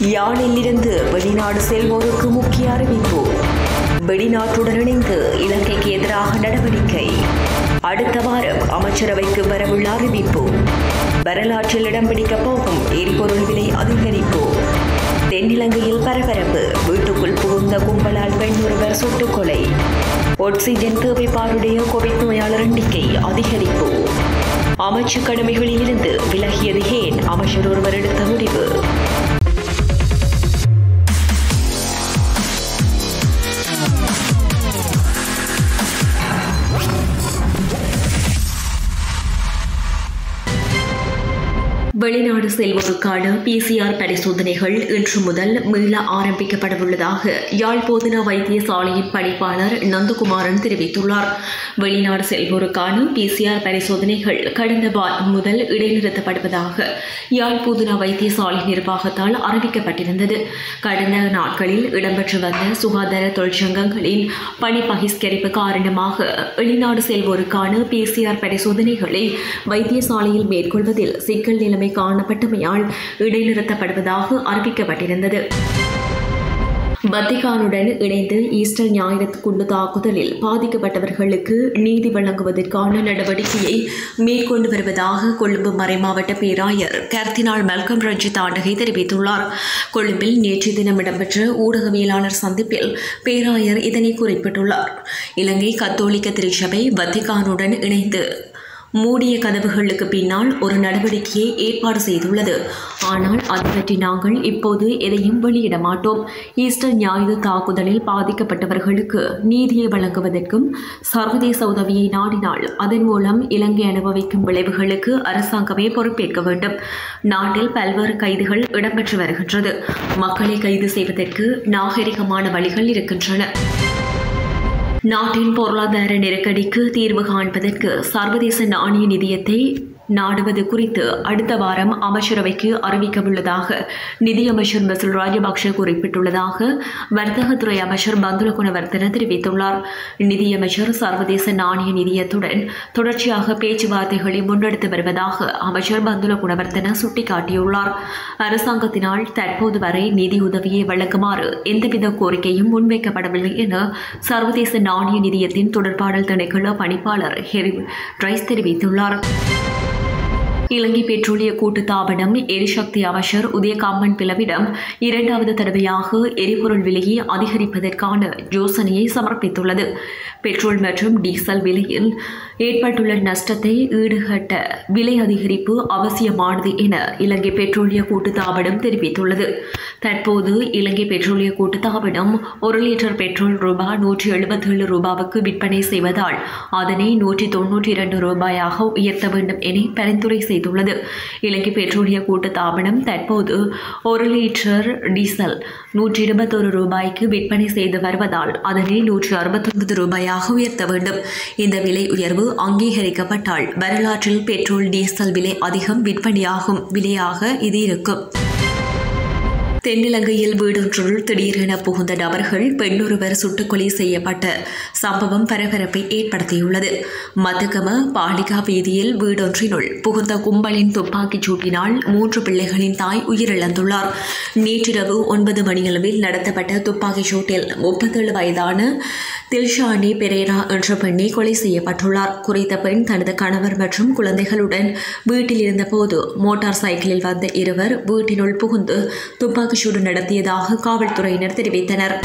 யாழிலிருந்து வெளிநாடு செல்வோருக்கு முக்கிய அறிவிப்பு வெளிநாட்டுடன் இணைந்து இலங்கைக்கு எதிராக நடவடிக்கை அடுத்த வாரம் அமைச்சரவைக்கு வரவுள்ள அறிவிப்பு வரலாற்றில் இடம் பிடிக்கப் போகும் எரிபொருள் விலை அதிகரிப்பு தென்னிலங்கையில் பரபரப்பு வீட்டுக்குள் புகுந்த கும்பலால் பெண் ஒருவர் சுட்டுக் கொலை ஒக்சிஜன் தேவைப்பாடுடைய கோவிட் நோயாளர் எண்ணிக்கை அதிகரிப்பு அமைச்சு கடமைகளில் இருந்து விலகியது ஏன் அமைச்சர் ஒருவர் எடுத்த முடிவு வெளிநாடு செல்வோருக்கான பிசிஆர் பரிசோதனைகள் இன்று முதல் மீள ஆரம்பிக்கப்படவுள்ளதாக யாழ் போதனா வைத்தியசாலையின் பணிப்பாளர் நந்தகுமாரன் தெரிவித்துள்ளார் வெளிநாடு செல்வோருக்கான பிசிஆர் பரிசோதனைகள் கடந்த வாரம் முதல் இடைநிறுத்தப்படுவதாக யாழ் போதனா வைத்தியசாலை நிர்வாகத்தால் அறிவிக்கப்பட்டிருந்தது கடந்த நாட்களில் இடம்பெற்று வந்த சுகாதார தொழிற்சங்கங்களின் பணி பகிஷ்கரிப்பு காரணமாக வெளிநாடு செல்வோருக்கான பிசிஆர் பரிசோதனைகளை வைத்தியசாலையில் மேற்கொள்வதில் சிக்கல் நிலைமை காணப்பட்டமையால் இடைநிறுத்தப்படுவதாக அறிவிக்கப்பட்டிருந்தது வத்திகானுடன் இணைந்து ஈஸ்டர் ஞாயிறு குண்டு தாக்குதலில் பாதிக்கப்பட்டவர்களுக்கு நீதி வழங்குவதற்கான நடவடிக்கையை மேற்கொண்டு வருவதாக கொழும்பு மறைமாவட்ட பேராயர் கர்த்தினாள் மெல்கம் ரஞ்சித் ஆண்டகை தெரிவித்துள்ளார் கொழும்பில் நேற்று தினம் இடம்பெற்ற ஊடகவியலாளர் சந்திப்பில் பேராயர் இதனை குறிப்பிட்டுள்ளார் இலங்கை கத்தோலிக்க திருச்சபை வத்திகானுடன் இணைந்து மூடிய கதவுகளுக்கு பின்னால் ஒரு நடவடிக்கையை ஏற்பாடு செய்துள்ளது ஆனால் அது பற்றி நாங்கள் இப்போது எதையும் வெளியிட மாட்டோம் ஈஸ்டர் ஞாயிறு தாக்குதலில் பாதிக்கப்பட்டவர்களுக்கு நீதியை வழங்குவதற்கும் சர்வதேச உதவியை நாடினால் அதன் மூலம் இலங்கை அனுபவிக்கும் விளைவுகளுக்கு அரசாங்கமே பொறுப்பேற்க வேண்டும் நாட்டில் பல்வேறு கைதுகள் இடம்பெற்று வருகின்றது மக்களை கைது செய்வதற்கு நாகரிகமான வழிகள் இருக்கின்றன நாட்டின் பொருளாதார நெருக்கடிக்கு தீர்வு காண்பதற்கு சர்வதேச நாணய நிதியத்தை நாடுவது குறித்து அடுத்த வாரம் அமைச்சரவைக்கு அறிவிக்கவுள்ளதாக நிதியமைச்சர் பசில் ராஜபக்ஷ குறிப்பிட்டுள்ளதாக வர்த்தகத்துறை அமைச்சர் பந்துல குணவர்த்தன தெரிவித்துள்ளார் நிதியமைச்சர் சர்வதேச நாணய நிதியத்துடன் தொடர்ச்சியாக பேச்சுவார்த்தைகளை முன்னெடுத்து வருவதாக அமைச்சர் பந்துல குணவர்த்தன சுட்டிக்காட்டியுள்ளார் அரசாங்கத்தினால் தற்போது வரை நிதியுதவியை வழங்குமாறு எந்தவித கோரிக்கையும் முன்வைக்கப்படவில்லை என சர்வதேச நாணய நிதியத்தின் தொடர்பாடல் திணைக்கள பணிப்பாளர் ஹெரி ரைஸ் தெரிவித்துள்ளார் இலங்கை பெட்ரோலிய கூட்டுத்தாபனம் எரிசக்தி அமைச்சர் உதயகாமன் பிளவிடம் இரண்டாவது தடவையாக எரிபொருள் விலையை அதிகரிப்பதற்கான யோசனையை சமர்ப்பித்துள்ளது பெட்ரோல் மற்றும் டீசல் விலையில் ஏற்பட்டுள்ள நஷ்டத்தை ஈடுகட்ட விலை அதிகரிப்பு அவசியமானது என இலங்கை பெட்ரோலிய கூட்டுத்தாபனம் தெரிவித்துள்ளது தற்போது இலங்கை பெட்ரோலிய கூட்டுத்தாபனம் ஒரு லிட்டர் பெட்ரோல் ரூபாய் நூற்றி எழுபத்தேழு ரூபாவுக்கு விற்பனை செய்வதால் அதனை நூற்றி தொன்னூற்றி இரண்டு ரூபாயாக உயர்த்த வேண்டும் என பரிந்துரை செய்துள்ளது இலங்கை பெட்ரோலிய கூட்டுத்தாபனம் தற்போது ஒரு லிட்டர் டீசல் நூற்றி இருபத்தொரு ரூபாய்க்கு விற்பனை செய்து வருவதால் அதனை நூற்றி அறுபத்தொன்பது ரூபாயாக உயர்த்த வேண்டும் இந்த விலை உயர்வு அங்கீகரிக்கப்பட்டால் வரலாற்றில் பெட்ரோல் டீசல் விலை அதிகம் விற்பனையாகும் விலையாக இது இருக்கும் தென்னிலங்கையில் வீடொன்றுள் திடீரென புகுந்த நபர்கள் பெண்ணொருவர் சுட்டுக்கொலை செய்யப்பட்ட சம்பவம் பரபரப்பை ஏற்படுத்தியுள்ளது மதுகம பாலிகா வீதியில் வீடொன்றினுள் புகுந்த கும்பலின் துப்பாக்கிச் சூட்டினால் மூன்று பிள்ளைகளின் தாய் உயிரிழந்துள்ளார் நேற்றிரவு ஒன்பது மணியளவில் நடத்தப்பட்ட துப்பாக்கிச் சூட்டில் முப்பத்தேழு வயதான தில்ஷானி பெரேரா என்ற பெண்ணை கொலை செய்யப்பட்டுள்ளார் குறித்த பெண் தனது கணவர் மற்றும் குழந்தைகளுடன் வீட்டில் இருந்தபோது மோட்டார் சைக்கிளில் வந்த இருவர் வீட்டினுள் புகுந்து துப்பாக்கிச்சூடு நடத்தியதாக காவல்துறையினர் தெரிவித்தனர்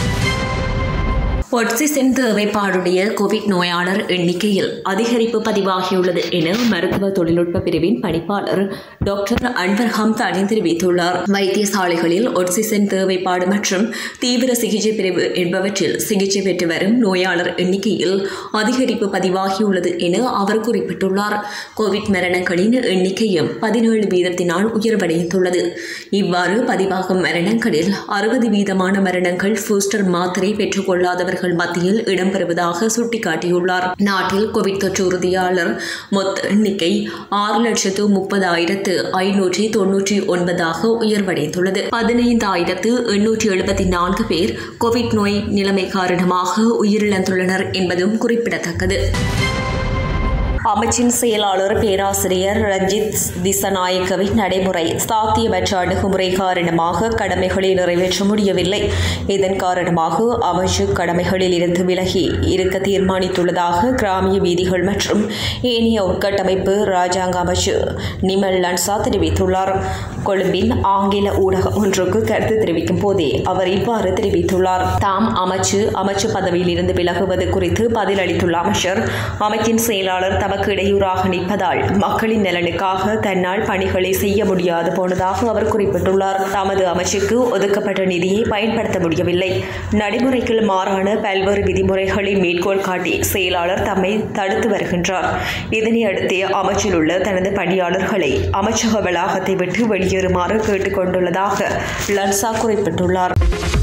ஒட்சிசன் தேவைப்பாடுடைய கோவிட் நோயாளர் எண்ணிக்கையில் அதிகரிப்பு பதிவாகியுள்ளது என மருத்துவ தொழில்நுட்ப பிரிவின் பணிப்பாளர் டாக்டர் அன்வர் ஹம்தானி தெரிவித்துள்ளார் வைத்தியசாலைகளில் ஒட்சிசன் தேவைப்பாடு மற்றும் தீவிர சிகிச்சை பிரிவு என்பவற்றில் சிகிச்சை பெற்று வரும் நோயாளர் எண்ணிக்கையில் அதிகரிப்பு பதிவாகியுள்ளது என அவர் குறிப்பிட்டுள்ளார் கோவிட் மரணங்களின் எண்ணிக்கையும் பதினேழு வீதத்தினால் உயர்வடைந்துள்ளது இவ்வாறு பதிவாகும் மரணங்களில் அறுபது வீதமான மரணங்கள் பூஸ்டர் மாத்திரை பெற்றுக் கொள்ளாதவர்கள் அவர்கள் மத்தியில் இடம்பெறுவதாக சுட்டிக்காட்டியுள்ளார் நாட்டில் கோவிட் தொற்று உறுதியாளர் மொத்த எண்ணிக்கை ஆறு லட்சத்து முப்பதாயிரத்து ஐநூற்றி தொன்னூற்றி ஒன்பதாக உயர்வடைந்துள்ளது பதினைந்தாயிரத்து எண்ணூற்றி எழுபத்தி நான்கு பேர் கோவிட் நோய் நிலைமை காரணமாக உயிரிழந்துள்ளனர் என்பதும் குறிப்பிடத்தக்கது அமைச்சின் செயலாளர் பேராசிரியர் ரஞ்சித் திசநாயக்கவின் நடைமுறை சாத்தியமற்ற அணுகுமுறை காரணமாக கடமைகளை நிறைவேற்ற முடியவில்லை இதன் காரணமாக அமைச்சு கடமைகளில் இருந்து விலகி இருக்க தீர்மானித்துள்ளதாக கிராமிய வீதிகள் மற்றும் ஏனைய உட்கட்டமைப்பு ராஜாங்க அமைச்சு நிமல் லன்சா தெரிவித்துள்ளார் கொழும்பில் ஆங்கில ஊடகம் ஒன்றுக்கு கருத்து தெரிவிக்கும் போதே அவர் இவ்வாறு தெரிவித்துள்ளார் தாம் அமைச்சு அமைச்சு பதவியில் இருந்து விலகுவது குறித்து பதிலளித்துள்ள அமைச்சர் அமைச்சின் செயலாளர் தமக்கு இடையூறாக நிற்பதால் மக்களின் நலனுக்காக தன்னால் பணிகளை செய்ய முடியாது போனதாக அவர் குறிப்பிட்டுள்ளார் தமது அமைச்சுக்கு ஒதுக்கப்பட்ட நிதியை பயன்படுத்த முடியவில்லை நடைமுறைகள் மாறான பல்வேறு விதிமுறைகளை மேற்கோள் காட்டி செயலாளர் தம்மை தடுத்து வருகின்றார் இதனை அடுத்தே அமைச்சில் உள்ள தனது பணியாளர்களை அமைச்சக வளாகத்தை விட்டு வெளியேறுமாறு கேட்டுக் கொண்டுள்ளதாக லன்சா குறிப்பிட்டுள்ளார்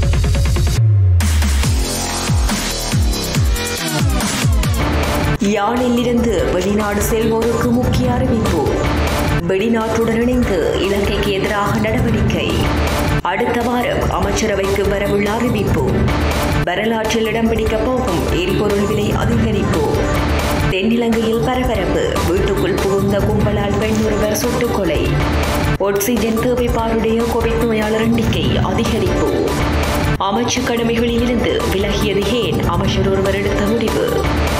யாழிலிருந்து வெளிநாடு செல்வோருக்கு முக்கிய அறிவிப்பு வெளிநாட்டுடன் இணைந்து இலங்கைக்கு எதிராக நடவடிக்கை அடுத்த வாரம் அமைச்சரவைக்கு வரவுள்ள அறிவிப்பு வரலாற்றில் இடம் பிடிக்கப் போகும் எரிபொருள் விலை அதிகரிப்பு தென்னிலங்கையில் பரபரப்பு வீட்டுக்குள் புகுந்த கும்பலால் பெண் ஒருவர் சுட்டுக்கொலை ஆக்சிஜன் தேவைப்பாடுடைய கோவிட் நோயாளர் எண்ணிக்கை அதிகரிப்பு அமைச்சு கடமைகளில் இருந்து விலகியது ஏன் அமைச்சர் ஒருவர் எடுத்த முடிவு